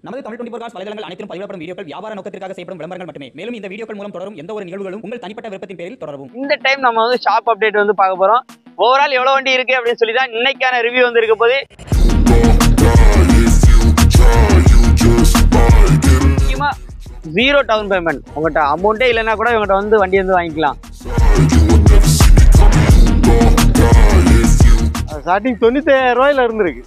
நமது Tamil twenty cos வலைதளங்கள் அனைத்தும் பதிவிடப்படும் வீடியோக்கள் வியாபார நோக்கத்திற்காக செய்யப்படும் விளம்பரங்கள் மட்டுமே மேலும் இந்த வீடியோக்கள் மூலம் தொடரும் எந்த ஒரு நிகழ்வுகளும் உங்கள் தனிப்பட்ட விருப்பத்தின் பேரில் தொடரவும் இந்த டைம் நம்ம வந்து ஷாப் அப்டேட் வந்து பார்க்க போறோம் ஓவரால் எவ்வளவு வண்டி இருக்கு அப்படின்னு சொல்லி தான் இன்னைக்கான ரிவ்யூ வந்து இருக்க போது முக்கியமா ஜீரோ டவுன் பேமெண்ட் உங்கள்கிட்ட அமௌண்ட்டே இல்லைன்னா கூட இவங்ககிட்ட வந்து வண்டி வந்து வாங்கிக்கலாம் ஸ்டார்டிங் தொண்ணூத்தாயிரம் ரூபாயில இருந்திருக்கு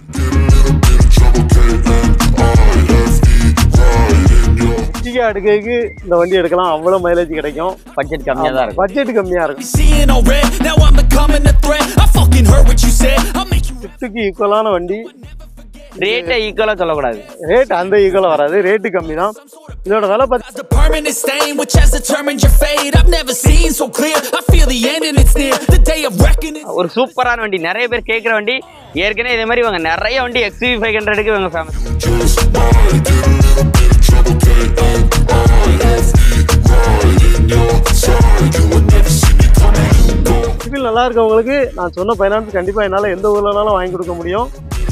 சிக்கா எடுக்கிறதுக்கு இந்த வண்டி எடுக்கலாம் அவ்வளோ மைலேஜ் கிடைக்கும் பட்ஜெட் கம்மியாக தான் இருக்கும் பட்ஜெட் கம்மியா இருக்கும் Seeing all red, now I'm becoming a threat. I fucking heard what you said. I'll make you. ஷிஃப்ட்டுக்கு ஈக்குவலான வண்டி ரேட்டை ஈக்குவலாக சொல்லக்கூடாது ரேட் அந்த ஈக்குவலாக வராது ரேட்டு கம்மி தான் இதோட விலை பார்த்து The permanent stain which has determined your fate. I've never seen so clear. I feel the end and it's near. The day of reckoning. ஒரு சூப்பரான வண்டி நிறைய பேர் கேட்குற வண்டி ஏற்கனவே இதே மாதிரி இவங்க நிறைய வண்டி எக்ஸ்வி ஃபைவ் ஹண்ட்ரடுக்கு இவங்க ஃபேமஸ் சிவில் நல்லா இருக்கவங்களுக்கு நான் சொன்ன ஃபைனான்ஸ் கண்டிப்பாக என்னால் எந்த ஊர்லனாலும் வாங்கி கொடுக்க முடியும்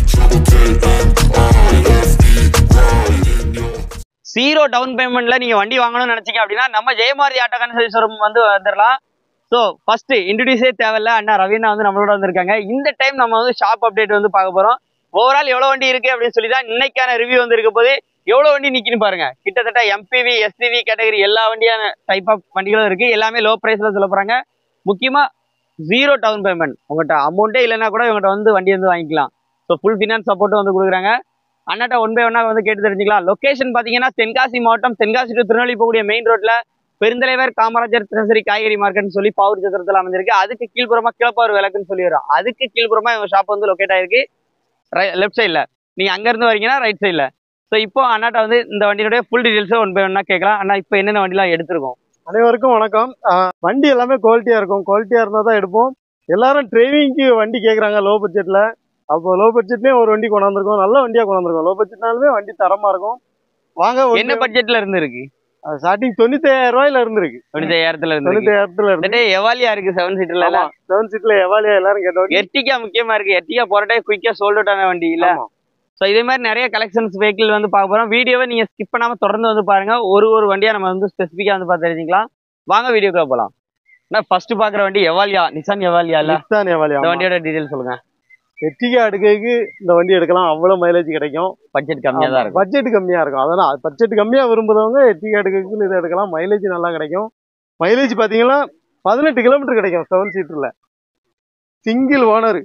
ஜீரோ டவுன் பேமெண்ட்ல நீங்க வண்டி வாங்கணும்னு நினைச்சீங்க அப்படின்னா நம்ம ஜெயமாரதி ஆட்டோ கன்சல்டி ஷோரூம் வந்து வந்துடலாம் ஸோ ஃபர்ஸ்ட் இன்ட்ரடியூஸே தேவையில்ல அண்ணா ரவீனா வந்து நம்மளோட வந்திருக்காங்க இந்த டைம் நம்ம வந்து ஷாப் அப்டேட் வந்து பார்க்க போறோம் ஓவரால் எவ்வளவு வண்டி இருக்கு அப்படின்னு சொல்லி தான் இன்னைக்கான ரிவ்யூ வந்து இருக்க போது எவ்வளவு வண்டி நிக்குன்னு பாருங்க கிட்டத்தட்ட எம்பிவி எஸ்டிவி கேட்டகரி எல்லா வண்டியான டைப் ஆஃப் வண்டிகளும் இருக்கு எல்லாமே லோ பிரைஸ்ல சொல்ல போறாங்க முக்கியமா ஜீரோ டவுன் பேமெண்ட் உங்கள்கிட்ட அமௌண்ட்டே இல்லைன்னா கூட இவங்ககிட்ட வந்து வண்டி வந்து வாங்கிக்கலாம் ஸோ ஃபுல் ஃபினான்ஸ் சப்போர்ட்டும் வந்து கொடுக்குறாங்க அண்ணாட்ட ஒன் பை ஒன்னா வந்து கேட்டு தெரிஞ்சுக்கலாம் லொகேஷன் பாத்தீங்கன்னா தென்காசி மாவட்டம் தென்காசி டு திருநெல்வேலி போகக்கூடிய மெயின் ரோட்ல பெருந்தலைவர் காமராஜர் தினசரி காய்கறி மார்க்கெட்னு சொல்லி பவர் சத்திரத்தில் அமைஞ்சிருக்கு அதுக்கு கீழ்ப்புறமா கிளப்பார் விளக்குன்னு சொல்லி வரும் அதுக்கு கீழ்ப்புறமா இவங்க ஷாப் வந்து லொக்கேட் ஆயிருக்கு லெஃப்ட் சைடில் நீங்க அங்க இருந்து வரீங்கன்னா ரைட் சைடில் ஸோ இப்போ அண்ணாட்ட வந்து இந்த வண்டியோட ஃபுல் டீடைல்ஸை ஒன் பை ஒன்னா கேட்கலாம் அண்ணா இப்போ என்னென்ன வண்டிலாம் எடுத்திருக்கோம் அனைவருக்கும் வணக்கம் ஆஹ் வண்டி எல்லாமே குவாலிட்டியாக இருக்கும் குவாலிட்டியாக இருந்தால் தான் எடுப்போம் எல்லாரும் டிரைவிங்க்கு வண்டி கேட்குறாங்க லோ பட்ஜெட்டில் அப்போ லோ பட்ஜெட்லேயும் ஒரு வண்டி கொண்டாந்துருக்கோம் நல்ல வண்டியாக கொண்டாந்துருக்கோம் லோ பட்ஜெட்னாலுமே வண்டி தரமாக இருக்கும் வாங்க என்ன பட்ஜெட்ல இருந்து இருக்கு ஸ்டார்டிங் தொண்ணூத்தாயிரம் ரூபாயில இருந்திருக்கு தொண்ணூத்தாயிரத்துல இருந்து இருக்கு தொண்ணூத்தாயிரத்துல இருந்து இந்த எவாலியா இருக்கு செவன் சீட்டர்ல செவன் சீட்ல எவாலியா எல்லாரும் கேட்ட வண்டி எர்டிகா முக்கியமா இருக்கு எர்டிகா போறட்டே குயிக்கா சோல்ட் அவுட் ஆன வண்டி இல்ல ஆமா. ஸோ இதே மாதிரி நிறைய கலெக்ஷன்ஸ் வெஹிக்கிள் வந்து பார்க்க போறோம் வீடியோவை நீங்க ஸ்கிப் பண்ணாம தொடர்ந்து வந்து பாருங்க ஒரு ஒரு வண்டியா நம்ம வந்து ஸ்பெசிஃபிக்கா வந்து பார்த்து தெரிஞ்சுக்கலாம் வாங்க வீடியோக்குள்ள போலாம் நான் ஃபர்ஸ்ட் பாக்குற வண்டி எவாலியா நிசான் எவாலியா இல்ல நிசான் எவாலியா இந்த வண்டியோட டீடைல் சொல்லுங்க எட்டிகா எடுக்கிறதுக்கு இந்த வண்டி எடுக்கலாம் அவ்வளவு மைலேஜ் கிடைக்கும் பட்ஜெட் கம்மியா தான் இருக்கும் பட்ஜெட் கம்மியா இருக்கும் அதனால பட்ஜெட் கம்மியா விரும்புறவங்க எட்டிகா எடுக்கிறதுக்கு இதை எடுக்கலாம் மைலேஜ் நல்லா கிடைக்கும் மைலேஜ் பாத்தீங்கன்னா பதினெட்டு கிலோமீட்டர் கிடைக்கும் செவன் சீட்டர்ல சிங்கிள் ஓனர்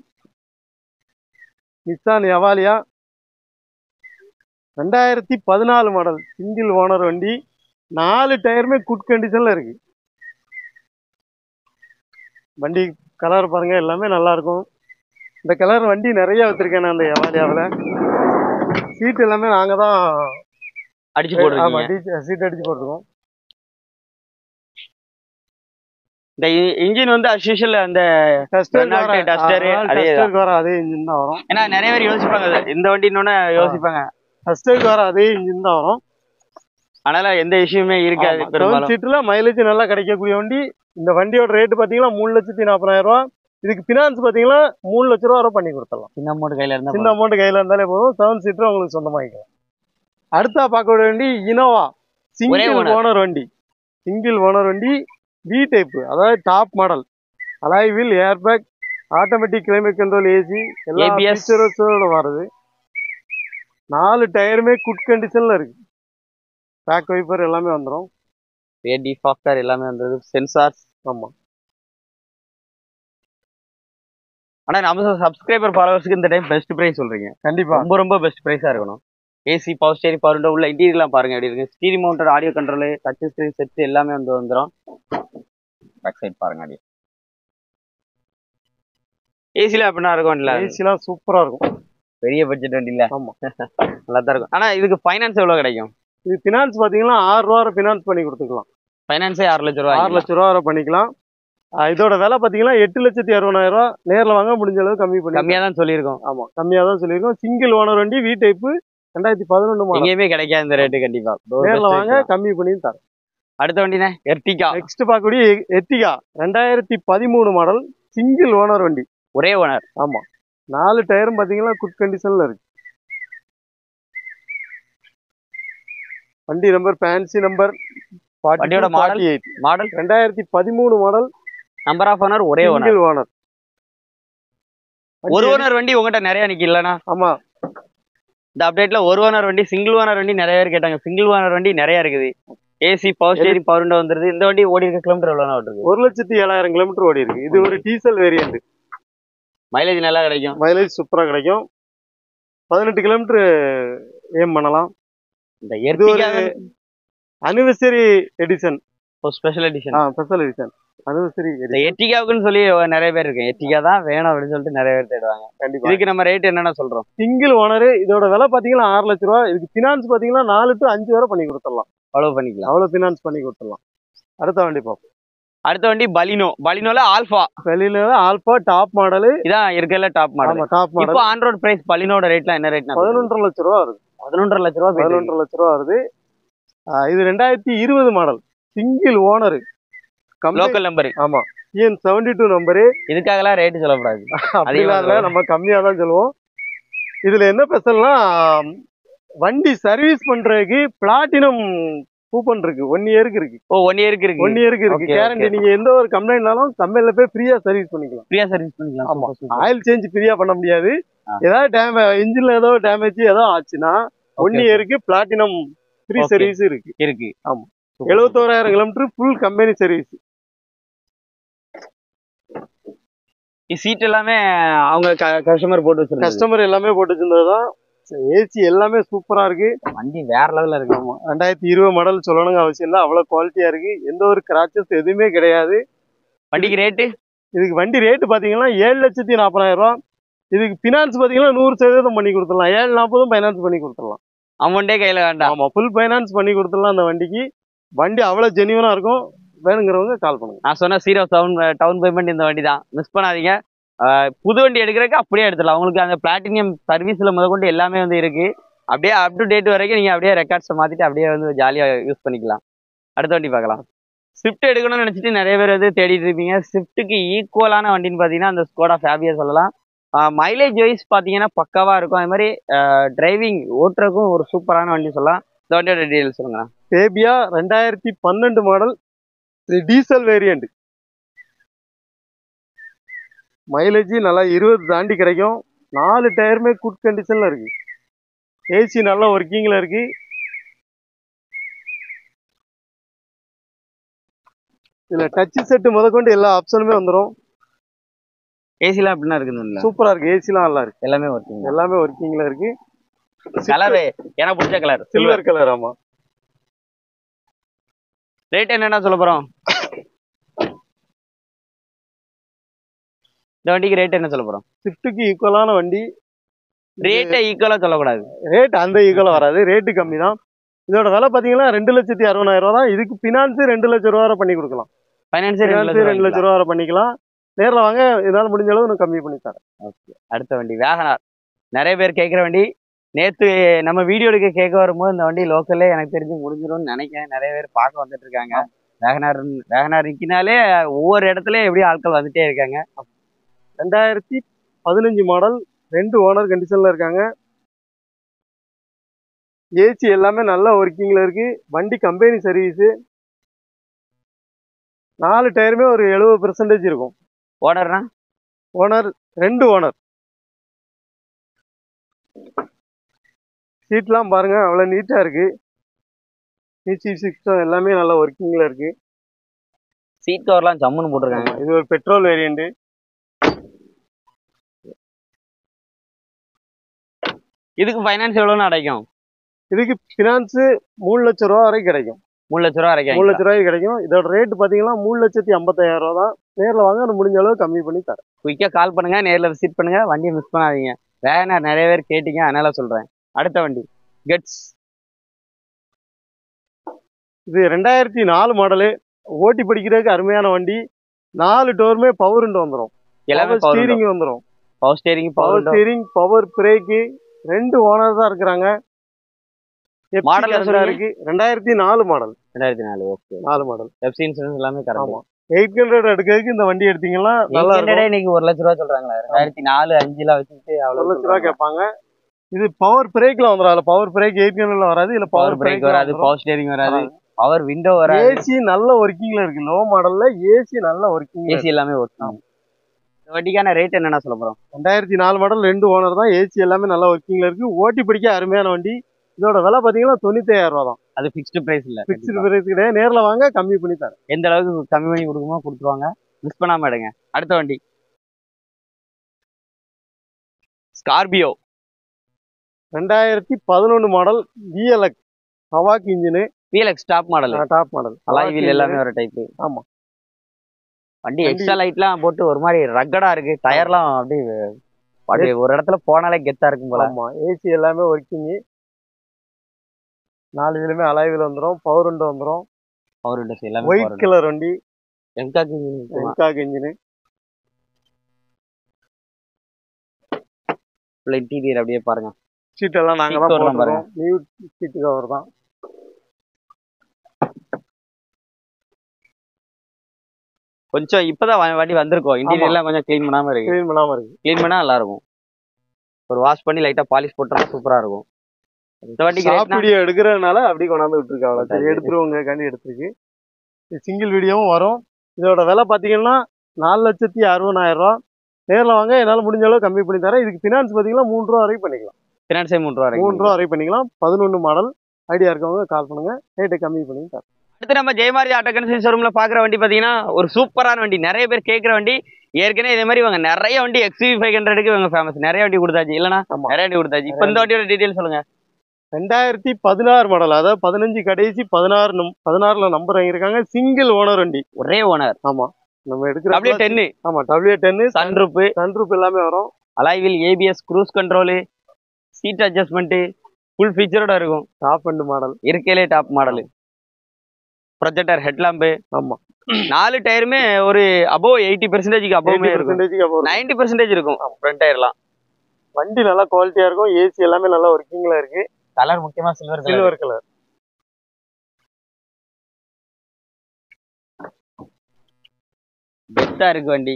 நிசான் எவாலியா ரெண்டாயிரத்தி பதினாலு மாடல் சிங்கிள் ஓனர் வண்டி நாலு டயருமே குட் கண்டிஷன்ல இருக்கு வண்டி கலர் பாருங்க எல்லாமே நல்லா இருக்கும் இந்த கலர் வண்டி நிறைய வச்சிருக்கேன் நான் அந்த எவாலியாவில் சீட் எல்லாமே நாங்க தான் அடிச்சு ஆமா போடுறீங்க சீட் அடிச்சு போட்டுருக்கோம் இந்த இன்ஜின் வந்து அஸ்யூஷுவல் அந்த டஸ்டர் Renault Duster, அதே தான். வர அதே இன்ஜின் தான் வரும் ஏன்னா நிறைய பேர் யோசிப்பாங்க அது. இந்த வண்டின்னு யோசிப்பாங்க டஸ்டருக்கு வர அதே இன்ஜின் தான் வரும் அதனால எந்த விஷயமே இருக்காது செவன் பெரும்பாலும் சீட்ல மைலேஜ் நல்லா கிடைக்கக்கூடிய வண்டி இந்த வண்டியோட ரேட் பாத்தீங்கன்னா மூணு லட்சத்தி நாற்பதாயிரம் ரூபா இதுக்கு பினான்ஸ் பாத்தீங்கன்னா மூணு லட்ச ரூபா வரை பண்ணி கொடுத்துடலாம் சின்ன அமௌண்ட் கையில இருந்தா சின்ன அமௌண்ட் கையில இருந்தாலே போதும் செவன் சீட்டர் உங்களுக்கு சொந்தமாக்கிக்கலாம் அடுத்தா பார்க்க வண்டி இனோவா சிங்கிள் owner. ஓனர் வண்டி சிங்கிள் ஓனர் வண்டி வி டைப் அதாவது top model alloy wheel air bag automatic climate control AC எல்லா ABS. ஃபீச்சர்ஸோட வருது நாலு டயருமே குட் கண்டிஷன்ல இருக்கு பேக் வைப்பர் எல்லாமே வந்துடும் ஏடி ஃபாக்டர் எல்லாமே வந்தது சென்சார்ஸ் ஆமா ஆனா நம்ம சப்ஸ்கிரைபர் ஃபாலோவர்ஸ்க்கு இந்த டைம் பெஸ்ட் பிரைஸ் சொல்றீங்க கண்டிப்பா ரொம்ப ரொம்ப பெஸ்ட் பிரைஸா இருக்கணும் AC power steering power window உள்ள இன்டீரியர்லாம் பாருங்க எப்படி இருக்கு steering mounted audio control touch screen set எல்லாமே வந்து வந்துடும் பேக் சைடு பாருங்க அப்படியே ஏசில அப்படின்னா இருக்கும் இல்ல ஏசிலாம் சூப்பரா இருக்கும் பெரிய பட்ஜெட் வண்டி இல்ல ஆமா நல்லா தான் இருக்கும் ஆனா இதுக்கு ஃபைனான்ஸ் எவ்வளவு கிடைக்கும் இது பினான்ஸ் பாத்தீங்கன்னா ஆறு ரூபா வரை பினான்ஸ் பண்ணி கொடுத்துக்கலாம் ஃபைனான்ஸே ஆறு லட்சம் ரூபாய் ஆறு லட்ச ரூபா வரை பண்ணிக்கலாம் ஆஹ் இதோட விலை பாத்தீங்கன்னா எட்டு லட்சத்தி அறுபதாயிரம் ரூபா நேர்ல வாங்க முடிஞ்ச அளவு கம்மி பண்ணி கம்மியா தான் சொல்லியிருக்கோம் ஆமா கம்மியா தான் சொல்லியிருக்கோம் சிங்கிள் ஓனர் வண்டி வி டைப் ரெண்டாயிரத்தி பதினொன்று மாடல் எங்கேயுமே கிடைக்காது இந்த ரேட்டு கண்டிப்பா ஒரு நேர்ல best வாங்க rate தான். கம்மி பண்ணி தரேன் அடுத்த வண்டினே எர்டிகா நெக்ஸ்ட் பார்க்கக்கூடிய எட்டிகா ரெண்டாயிரத்தி பதிமூணு மாடல் சிங்கிள் ஓனர் வண்டி ஒரே ஓனர் ஆமா நாலு டயரும் பாத்தீங்கன்னா குட் கண்டிஷன்ல இருக்கு வண்டி நம்பர் ஃபேன்சி நம்பர் வண்டியோட model? எயிட் மாடல் ரெண்டாயிரத்தி பதிமூணு மாடல் நம்பர் ஆஃப் ஓனர் ஒரே ஓனர் சிங்கிள் ஓனர் ஒரு ஓனர் வண்டி உங்ககிட்ட நிறைய நிக்கலனா ஆமா இந்த அப்டேட்ல ஒரு ஓனர் வண்டி சிங்கிள் ஓனர் வண்டி நிறைய பேர் கேட்டாங்க சிங்கிள் ஓனர் வண்டி நிறைய இருக்குது AC power steering power window வந்துருது இந்த வண்டி ஓடி இருக்க கிலோமீட்டர் எவ்வளோ ஓட்டுருக்கு ஒரு லட்சத்தி ஏழாயிரம் கிலோமீட்டர் ஓடி இருக்கு இது ஒரு டீசல் வேரியன்ட் மைலேஜ் நல்லா கிடைக்கும் மைலேஜ் சூப்பரா கிடைக்கும் பதினெட்டு கிலோமீட்டர் ஏம் பண்ணலாம் இந்த இது ஒரு Ertiga anniversary edition special edition ஆ ஸ்பெஷல் எடிஷன் அனிவர்சரி இந்த எர்டிகாவுக்குன்னு சொல்லி நிறைய பேர் இருக்கு எர்டிகா தான் வேணும் அப்படின்னு சொல்லிட்டு நிறைய பேர் தேடுவாங்க கண்டிப்பா இதுக்கு நம்ம ரேட் என்னென்ன சொல்றோம் சிங்கிள் ஓனர் இதோட விலை பாத்தீங்கன்னா ஆறு லட்ச ரூபா இதுக்கு பினான்ஸ் பாத்தீங்கன்னா நாலு டு அஞ்சு வரை பண்ணி கொடுத்துடலாம் ஃபாலோ பண்ணிக்கலாம் அவ்வளவு பினான்ஸ் பண்ணி கொடுத்துடலாம் அடுத்த வண்டி பார்ப்போம் அடுத்த வண்டி பலினோ பலினோல ஆல்ஃபா வெளியில ஆல்பா டாப் மாடலு இதான் இருக்கல டாப் மாடல் ஆமா டாப் இப்போ மாடல் ஆன் ரோட் பிரைஸ் பலினோட ரேட்லாம் என்ன ரேட் பதினொன்றரை லட்ச ரூபா வருது பதினொன்றரை லட்ச ரூபா போயிட்டு இருக்கு. பதினொன்றரை லட்ச ரூபா வருது ஆ, இது ரெண்டாயிரத்தி இருபது model single owner local number ஆமா டிஎன் செவன்டி டூ நம்பரு இதுக்காகலாம் ரேட் சொல்லக்கூடாது அப்படிலாம் இல்ல நம்ம கம்மியா தான் சொல்லுவோம் இதுல என்ன ஸ்பெஷல்னா வண்டி சர்வீஸ் பண்றதுக்கு பிளாட்டினம் கூப்பன் இருக்கு ஒன் இயருக்கு இருக்கு ஓ ஒன் இயருக்கு இருக்கு ஒன் இயருக்கு இருக்கு Okay, கேரண்டி நீங்க எந்த ஒரு கம்ப்ளைண்ட்னாலும் கம்பெனில போய் ஃப்ரீயா சர்வீஸ் பண்ணிக்கலாம் ஃப்ரீயா சர்வீஸ் பண்ணிக்கலாம் ஆமா. Super, super. ஆயில் சேஞ்ச் ஃப்ரீயா பண்ண முடியாது ஆ. ஏதாவது டேமே இன்ஜின்ல ஏதோ டேமேஜ் ஏதோ ஆச்சுன்னா ஒன் Okay, இயருக்கு பிளாட்டினம் ஃப்ரீ Okay. சர்வீஸ் இருக்கு இருக்கு ஆமா. Super, எழுபத்தோராயிரம் kilometre full company service super. Seat எல்லாமே அவங்க கஸ்டமர் போட்டு வச்சிருக்காங்க கஸ்டமர் எல்லாமே போட்டு வச்சிருந்ததுதான் ஏசி எல்லாமே சூப்பரா இருக்கு வண்டி வேற லெவல்ல இருக்கு ஆமா ரெண்டாயிரத்தி இருபது மாடல் சொல்லணுங்க அவசியம் இல்லை அவ்வளவு குவாலிட்டியா இருக்கு எந்த ஒரு கிராச்சஸ் எதுவுமே கிடையாது வண்டிக்கு ரேட்டு இதுக்கு வண்டி ரேட்டு பாத்தீங்கன்னா ஏழு லட்சத்தி நாற்பதாயிரம் ரூபா இதுக்கு பினான்ஸ் பாத்தீங்கன்னா நூறு சதவீதம் பண்ணி கொடுத்துடலாம் ஏழு நாற்பதும் ஃபைனான்ஸ் பண்ணி கொடுத்துடலாம் அமௌண்டே கையில வேண்டாம் ஆமா ஃபுல் ஃபைனான்ஸ் பண்ணி கொடுத்துடலாம் அந்த வண்டிக்கு வண்டி அவ்வளவு ஜெனியூனா இருக்கும் வேணுங்கிறவங்க கால் பண்ணுங்க நான் சொன்ன சீரோ டவுன் டவுன் பேமெண்ட் இந்த வண்டி தான் மிஸ் பண்ணாதீங்க ஆஹ் புது வண்டி எடுக்கிறதுக்கு அப்படியே எடுத்துடலாம் உங்களுக்கு அந்த பிளாட்டினியம் சர்வீஸ்ல முதற்கொண்டு எல்லாமே வந்து இருக்கு அப்படியே அப் டு டேட் வரைக்கும் நீங்க அப்படியே ரெக்கார்ட்ஸை மாத்திட்டு அப்படியே வந்து ஜாலியா யூஸ் பண்ணிக்கலாம் அடுத்த வண்டி பார்க்கலாம் ஸ்விஃப்ட் எடுக்கணும்னு நினைச்சிட்டு நிறைய பேர் வந்து தேடிட்டு இருப்பீங்க ஸ்விஃப்ட்டுக்கு ஈக்குவலான வண்டின்னு பார்த்தீங்கன்னா அந்த ஸ்கோடா ஃபேபியா சொல்லலாம் மைலேஜ் வைஸ் பார்த்தீங்கன்னா பக்காவா இருக்கும் அது மாதிரி டிரைவிங் ஓட்டுறதுக்கும் ஒரு சூப்பரான வண்டி சொல்லலாம் இந்த வண்டியோட டீடைல்ஸ் சொல்லுங்க பேபியா ரெண்டாயிரத்தி பன்னெண்டு மாடல் இது டீசல் வேரியண்ட் மைலேஜ் நல்லா இருபது தாண்டி கிடைக்கும் நாலு டயருமே குட் கண்டிஷன்ல இருக்கு ஏசி நல்ல ஒர்க்கிங்ல இருக்கு இதுல டச் செட்டு முதற்கொண்டு எல்லா ஆப்ஷனுமே வந்துடும் ஏசிலாம் எப்படின்னா இருக்குது சூப்பரா இருக்கு ஏசிலாம் நல்லா இருக்கு எல்லாமே ஒர்க்கிங் எல்லாமே ஒர்க்கிங்ல இருக்கு கலரு எனக்கு பிடிச்ச கலர் சில்வர் சில்வர் கலர் ஆமா ரேட் என்னன்னா சொல்ல போறோம் இந்த வண்டிக்கு ரேட் என்ன சொல்ல போறோம் ஸ்விஃப்ட்டுக்கு ஈக்குவலான வண்டி ரேட்டை ஈக்குவலா சொல்லக்கூடாது ரேட் அந்த ஈக்குவலா வராது ரேட்டு கம்மி தான் இதோட விலை பாத்தீங்கன்னா ரெண்டு லட்சத்தி அறுபதாயிரம் ரூபா தான் இதுக்கு பினான்ஸ் ரெண்டு லட்சம் ரூபா வரை பண்ணி கொடுக்கலாம் ஃபைனான்ஸே பினான்ஸ் ரெண்டு லட்சம் ரூபா வரை பண்ணிக்கலாம் நேர்ல வாங்க இதனால முடிஞ்ச அளவு நான் கம்மி பண்ணி தரேன் அடுத்த வண்டி வேகனார் நிறைய பேர் கேட்குற வண்டி நேத்து நம்ம வீடியோ எடுக்க கேட்க வரும்போது இந்த வண்டி லோக்கல்லே எனக்கு தெரிஞ்சு முடிஞ்சிரும்னு நினைக்கிறேன் நிறைய பேர் பார்க்க வந்துட்டு இருக்காங்க வேகனார் வேகனார் நிக்கினாலே ஒவ்வொரு இடத்துலயும் எப்படியும் ஆட்கள் வந்துட்டே இருக்காங்க ரெண்டாயிரத்தி பதினஞ்சு மாடல் ரெண்டு ஓனர் கண்டிஷன்ல இருக்காங்க ஏசி எல்லாமே நல்ல ஒர்க்கிங்ல இருக்கு வண்டி கம்பெனி சர்வீஸ் நாலு டயருமே ஒரு எழுபது பெர்சன்டேஜ் இருக்கும் ஓனர்னா ஓனர் ரெண்டு ஓனர் சீட்லாம் பாருங்க அவ்வளோ நீட்டாக இருக்கு ஏசி சிஸ்டம் எல்லாமே நல்ல ஒர்க்கிங்கில் இருக்கு சீட் கவர்லாம் ஜம்முன்னு போட்டிருக்காங்க இது ஒரு பெட்ரோல் வேரியண்ட் இதுக்கு ஃபைனான்ஸ் எவ்வளோன்னு அடைக்கும் இதுக்கு ஃபினான்ஸ் மூணு லட்சம் ரூபா வரைக்கும் கிடைக்கும் மூணு லட்ச ரூபா மூணு வரைக்கும் லட்ச ரூபாய்க்கு கிடைக்கும் இதோட ரேட் பார்த்தீங்கன்னா மூணு லட்சத்தி ஐம்பத்தாயிரம் ரூபா தான் நேரில் வாங்க நான் முடிஞ்ச அளவு கம்மி பண்ணி தரேன் குயிக்காக கால் பண்ணுங்க நேரில் விசிட் பண்ணுங்க வண்டியை மிஸ் பண்ணாதீங்க வேகனார் நிறைய பேர் கேட்டீங்க அதனால சொல்றேன் அடுத்த வண்டி கெட்ஸ் இது ரெண்டாயிரத்தி நாலு மாடலு ஓட்டி படிக்கிறதுக்கு அருமையான வண்டி நாலு டோருமே பவர் வந்துடும் எல்லாமே பவர் ஸ்டீரிங் வந்துடும் power steering power power steering power brake ரெண்டு ஓனர் தான் இருக்கிறாங்க Model என்ன சொன்னீங்க? இருக்கு ரெண்டாயிரத்தி நாலு மாடல் ரெண்டாயிரத்தி நாலு ஓகே நாலு மாடல் எஃப்சி இன்சூரன்ஸ் எல்லாமே கரெக்ட் ஆமா எயிட் ஹண்ட்ரட் எடுக்கிறதுக்கு இந்த வண்டி எடுத்தீங்கன்னா நல்லா இருக்கும் இன்னைக்கு ஒரு லட்ச ரூபா சொல்றாங்களா ரெண்டாயிரத்தி நாலு அஞ்சுல வச்சுட்டு ஒரு அவ்வளவு லட்ச ரூபா கேட்பாங்க இது பவர் பிரேக்ல வந்துடும் அதுல பவர் பிரேக் ஏற்கனவே வராது இல்ல பவர் பிரேக் வராது பவர் ஸ்டேரிங் வராது பவர் விண்டோ வராது ஏசி நல்ல ஒர்க்கிங்ல இருக்கு லோ மாடல்ல ஏசி நல்ல ஒர்க்கிங் ஏசி எல்லாமே ஒர்க் இந்த வண்டிக்கான ரேட் என்னன்னா சொல்ல போறோம் ரெண்டாயிரத்தி நாலு மாடல் ரெண்டு ஓனர் தான் ஏசி எல்லாமே நல்ல ஒர்க்கிங்ல இருக்கு ஓட்டி பிடிக்க அருமையான வண்டி இதோட விலை பாத்தீங்கன்னா தொண்ணூத்தி ஐயாயிரம் ரூபா தான் அது ஃபிக்ஸ்டு பிரைஸ் இல்ல பிக்ஸ்டு பிரைஸ் கிடையாது நேர்ல வாங்க கம்மி பண்ணி தரேன் எந்த அளவுக்கு கம்மி பண்ணி கொடுக்குமோ கொடுத்துருவாங்க மிஸ் பண்ணாம எடுங்க அடுத்த வண்டி ஸ்கார்பியோ ரெண்டாயிரத்தி பதினொன்னு மாடல் விஎல்எக் ஹவாக் engine VLX top model top model alloy wheel எல்லாமே வர டைப் ஆமா. வண்டி வண்டி- எக்ஸ்ட்ரா லைட்லாம் போட்டு ஒரு மாதிரி ரக்கடா இருக்கு டயர்லாம் அப்படியே அப்படியே ஒரு இடத்துல போனாலே கெத்தா இருக்கும் போல ஆமா ஏசி எல்லாமே ஒர்க்கிங் நாலு வீலுமே அலாய் வீல் வந்துடும் பவர் விண்டோ வந்துடும் பவர் விண்டோஸ் எல்லாமே ஒயிட் கலர் வண்டி எம்காக்கு என்காக் இன்ஜினு இன்டீரியர் அப்படியே பாருங்க சீட் எல்லாம் நாங்க Seat தான் cover எல்லாம் போட்டுருக்கோம் நியூ சீட் கவர் தான் கொஞ்சம் இப்பதான் வ- வண்டி வந்திருக்கும் இன்டீரியர்லாம் கொஞ்சம் க்ளீன் பண்ணாம இருக்கு க்ளீன் பண்ணாம இருக்கு க்ளீன் பண்ணா நல்லா இருக்கும் ஒரு வாஷ் பண்ணி லைட்டா பாலிஷ் போட்டா சூப்பரா இருக்கும் இந்த வண்டிக்கு ரேட்னா ஷாப் வீடியோ எடுக்கிறதுனால அப்படி கொண்டாந்து விட்டுருக்காங்க சரி சரி. எடுத்துருவோங்க கண்டி எடுத்துருக்கு சிங்கிள் வீடியோவும் வரும் இதோட விலை பார்த்தீங்கன்னா நாலு லட்சத்தி அறுபதாயிரம் ரூபா நேரில் வாங்க என்னால் முடிஞ்ச அளவு கம்மி பண்ணி தரேன் இதுக்கு ஃபினான்ஸ் பார்த்தீங்கன்னா மூணு ரூபா வரைக்கும் பண்ணிக்கலாம் ஃபினான்ஸே மூணு ரூபா மூணு வரைக்கும் ரூபா வரைக்கும் பண்ணிக்கலாம் பதினொன்று மாடல் ஐடியா இருக்கவங்க கால் பண்ணுங்க ரேட்டை கம்மி பண்ணி தரேன் அடுத்து நம்ம ஜெயமாரி ஆட்டோ கன்சல் ஷோரூம்ல பாக்குற வண்டி பாத்தீங்கன்னா ஒரு சூப்பரான வண்டி நிறைய பேர் கேட்குற வண்டி ஏற்கனவே இதே மாதிரி இவங்க நிறைய வண்டி எக்ஸ்வி ஃபைவ் ஹண்ட்ரடுக்கு இவங்க ஃபேமஸ் நிறைய வண்டி கொடுத்தாச்சு இல்லனா ஆமா. நிறைய வண்டி கொடுத்தாச்சு இப்போ இந்த வண்டியோட டீடைல் சொல்லுங்க ரெண்டாயிரத்தி பதினாறு மாடல் அதாவது பதினஞ்சு கடைசி பதினாறு நம் பதினாறுல நம்பர் வாங்கியிருக்காங்க சிங்கிள் ஓனர் வண்டி ஒரே ஓனர் ஆமா நம்ம டபிள்யூ எடுக்கிற டென்னு ஆமா டபிள்யூ டென்னு சன்ரூப் சன்ரூப் எல்லாமே வரும் alloy wheel ABS cruise control seat adjustment full ஃபீச்சரோட இருக்கும் டாப் அண்ட் மாடல் இருக்கையிலே டாப் மாடல் ப்ரொஜெக்டர் ஹெட்லாம்பு ஆமா நாலு டயருமே ஒரு அபோவ் எயிட்டி பெர்சன்டேஜ்க்கு அபோவ்மே இருக்கும் பர்சன்டேஜ்க்கு அப்புறம் நைன்டி பெர்சன்டேஜ் இருக்கும் ஃப்ரண்ட் டயர்லாம் வண்டி நல்லா குவாலிட்டியா இருக்கும் ஏசி எல்லாமே நல்லா ஒர்க்கிங்ல இருக்கு கலர் முக்கியமா சில்வர் கலர் சில்வர் கலர் பெஸ்டா இருக்கு வண்டி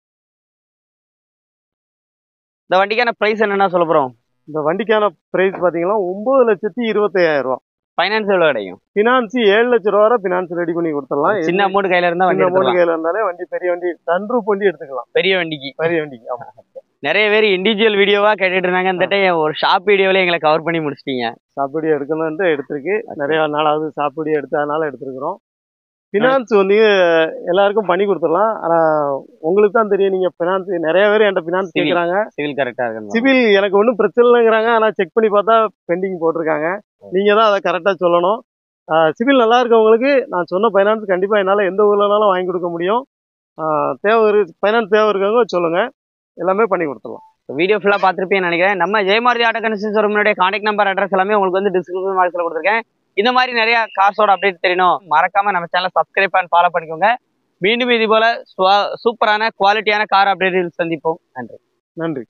இந்த வண்டிக்கான பிரைஸ் என்னன்னா சொல்ல போறோம் இந்த வண்டிக்கான பிரைஸ் பாத்தீங்கன்னா ஒன்பது லட்சத்தி இருபத்தையாயிரம் ரூபா ஃபைனான்ஸ் எவ்வளவு கிடைக்கும் பினான்ஸ் ஏழு லட்ச ரூபா வரை பினான்ஸ் ரெடி பண்ணி கொடுத்துடலாம் சின்ன அமௌண்ட் கையில இருந்தா வண்டி சின்ன amount எடுத்துக்கலாம் கையில இருந்தாலே வண்டி பெரிய வண்டி சன்ரூப் வண்டி எடுத்துக்கலாம் பெரிய வண்டிக்கு பெரிய வண்டி ஆமா நிறைய பேர் இண்டிவிஜுவல் வீடியோவா கேட்டுட்டு இருந்தாங்க இந்த டைம் ஒரு ஷாப் வீடியோல எங்களை கவர் பண்ணி முடிச்சிட்டீங்க சாப்பிடி எடுக்கணும்னு எடுத்திருக்கு நிறைய நாளாவது சாப்பிடி எடுத்ததுனால எடுத்திருக்கிறோம் பினான்ஸ் வந்து எல்லாருக்கும் பண்ணி கொடுத்துடலாம் ஆனா உங்களுக்கு தான் தெரியும் நீங்க பினான்ஸ் நிறைய பேர் என்கிட்ட பினான்ஸ் Civil. கேட்குறாங்க சிவில் கரெக்டா இருக்கு சிவில் எனக்கு ஒன்றும் பிரச்சனை இல்லைங்கிறாங்க ஆனால் செக் பண்ணி பார்த்தா பெண்டிங் போட்டிருக்காங்க நீங்கள் தான் அதை கரெக்டாக சொல்லணும் சிவில் நல்லா இருக்கவங்களுக்கு நான் சொன்ன ஃபைனான்ஸ் கண்டிப்பாக என்னால் எந்த ஊர்லனாலும் வாங்கி கொடுக்க முடியும் ஆஹ் தேவை இரு ஃபைனான்ஸ் தேவை இருக்கவங்க சொல்லுங்கள் எல்லாமே பண்ணி கொடுத்துடலாம் வீடியோ ஃபுல்லா பார்த்துருப்பேன்னு நினைக்கிறேன் நம்ம ஜெயமாரதி ஆட்டோ கன்சல்ஸ் ஷோரூமோட கான்டாக்ட் நம்பர் அட்ரஸ் எல்லாமே உங்களுக்கு வந்து டிஸ்கிரிப்ஷன் பாக்ஸ்ல கொடுத்துருக்கேன் இந்த மாதிரி நிறைய கார்ஸோட அப்டேட் தெரியணும் மறக்காம நம்ம சேனல் சப்ஸ்கிரைப் பண்ணி ஃபாலோ பண்ணிக்கோங்க மீண்டும் இது போல சூப்பரான குவாலிட்டியான கார் அப்டேட்டில் சந்திப்போம் நன்றி நன்றி